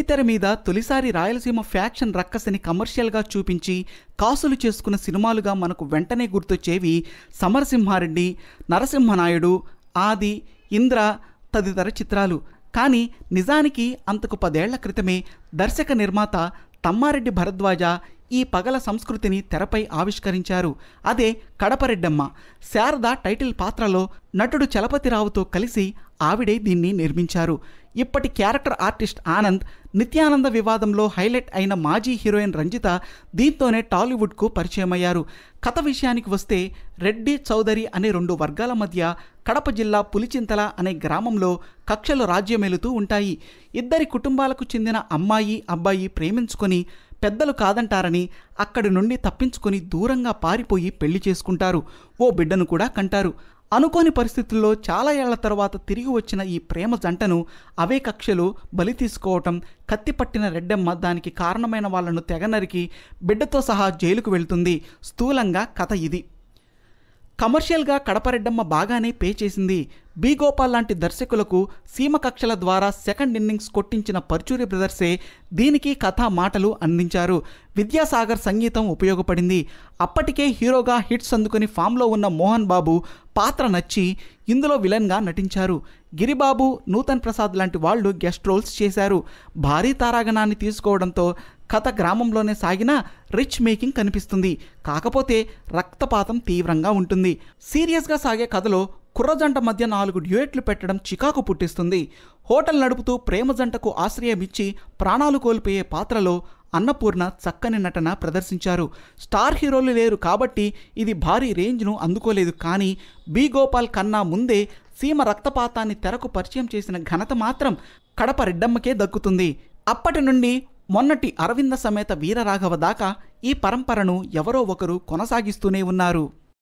వెండితెర మీద తొలిసారి రాయలసీమ ఫ్యాక్షన్ రక్కసని కమర్షియల్గా చూపించి కాసులు చేసుకున్న సినిమాలుగా మనకు వెంటనే గుర్తొచ్చేవి సమరసింహారెడ్డి నరసింహనాయుడు ఆది ఇంద్ర తదితర చిత్రాలు కానీ నిజానికి అంతకు పదేళ్ల క్రితమే దర్శక నిర్మాత తమ్మారెడ్డి భరద్వాజ ఈ పగల సంస్కృతిని తెరపై ఆవిష్కరించారు అదే కడపరెడ్డమ్మ శారద టైటిల్ పాత్రలో నటుడు చలపతిరావుతో కలిసి ఆవిడే దీన్ని నిర్మించారు ఇప్పటి క్యారెక్టర్ ఆర్టిస్ట్ ఆనంద్ నిత్యానంద వివాదంలో హైలైట్ అయిన మాజీ హీరోయిన్ రంజిత దీంతోనే టాలీవుడ్కు పరిచయమయ్యారు కథ విషయానికి వస్తే రెడ్డి చౌదరి అనే రెండు వర్గాల మధ్య కడప జిల్లా పులిచింతల అనే గ్రామంలో కక్షలు రాజ్యమేలుతూ ఉంటాయి ఇద్దరి కుటుంబాలకు చెందిన అమ్మాయి అబ్బాయి ప్రేమించుకొని పెద్దలు కాదంటారని అక్కడి నుండి తప్పించుకొని దూరంగా పారిపోయి పెళ్లి చేసుకుంటారు ఓ బిడ్డను కూడా కంటారు అనుకోని పరిస్థితుల్లో చాలా ఏళ్ల తర్వాత తిరిగి వచ్చిన ఈ ప్రేమ జంటను అవే కక్షలు బలి తీసుకోవటం కత్తిపట్టిన రెడ్డమ్మ దానికి కారణమైన వాళ్లను తెగనరికి బిడ్డతో సహా జైలుకు వెళ్తుంది స్థూలంగా కథ ఇది కమర్షియల్గా కడపరెడ్డమ్మ బాగానే పే చేసింది బి గోపాల్ లాంటి దర్శకులకు సీమ కక్షల ద్వారా సెకండ్ ఇన్నింగ్స్ కొట్టించిన పర్చూరి బ్రదర్సే దీనికి కథ మాటలు అందించారు విద్యాసాగర్ సంగీతం ఉపయోగపడింది అప్పటికే హీరోగా హిట్స్ అందుకుని ఫామ్లో ఉన్న మోహన్ బాబు పాత్ర నచ్చి ఇందులో విలన్గా నటించారు గిరిబాబు నూతన్ ప్రసాద్ లాంటి వాళ్ళు గెస్ట్ రోల్స్ చేశారు భారీ తారాగణాన్ని తీసుకోవడంతో కథ గ్రామంలోనే సాగిన రిచ్ మేకింగ్ కనిపిస్తుంది కాకపోతే రక్తపాతం తీవ్రంగా ఉంటుంది సీరియస్గా సాగే కథలో కుర్రజంట మధ్య నాలుగు డ్యూయెట్లు పెట్టడం చికాకు పుట్టిస్తుంది హోటల్ నడుపుతూ ప్రేమ జంటకు ఆశ్రయమిచ్చి ప్రాణాలు కోల్పోయే పాత్రలో అన్నపూర్ణ చక్కని నటన ప్రదర్శించారు స్టార్ హీరోలు లేరు కాబట్టి ఇది భారీ రేంజ్ను అందుకోలేదు కానీ బి గోపాల్ కన్నా ముందే సీమ రక్తపాతాన్ని తెరకు పరిచయం చేసిన ఘనత మాత్రం కడప రెడ్డమ్మకే దక్కుతుంది అప్పటి నుండి మొన్నటి అరవింద సమేత వీరరాఘవ దాకా ఈ పరంపరను ఎవరో ఒకరు కొనసాగిస్తూనే ఉన్నారు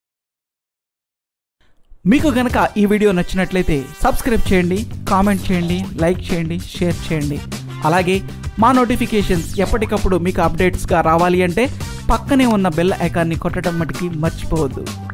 మీకు గనక ఈ వీడియో నచ్చినట్లయితే సబ్స్క్రైబ్ చేయండి కామెంట్ చేయండి లైక్ చేయండి షేర్ చేయండి అలాగే మా నోటిఫికేషన్స్ ఎప్పటికప్పుడు మీకు అప్డేట్స్గా రావాలి అంటే పక్కనే ఉన్న బెల్ ఐకాన్ని కొట్టడం మటుకి మర్చిపోవద్దు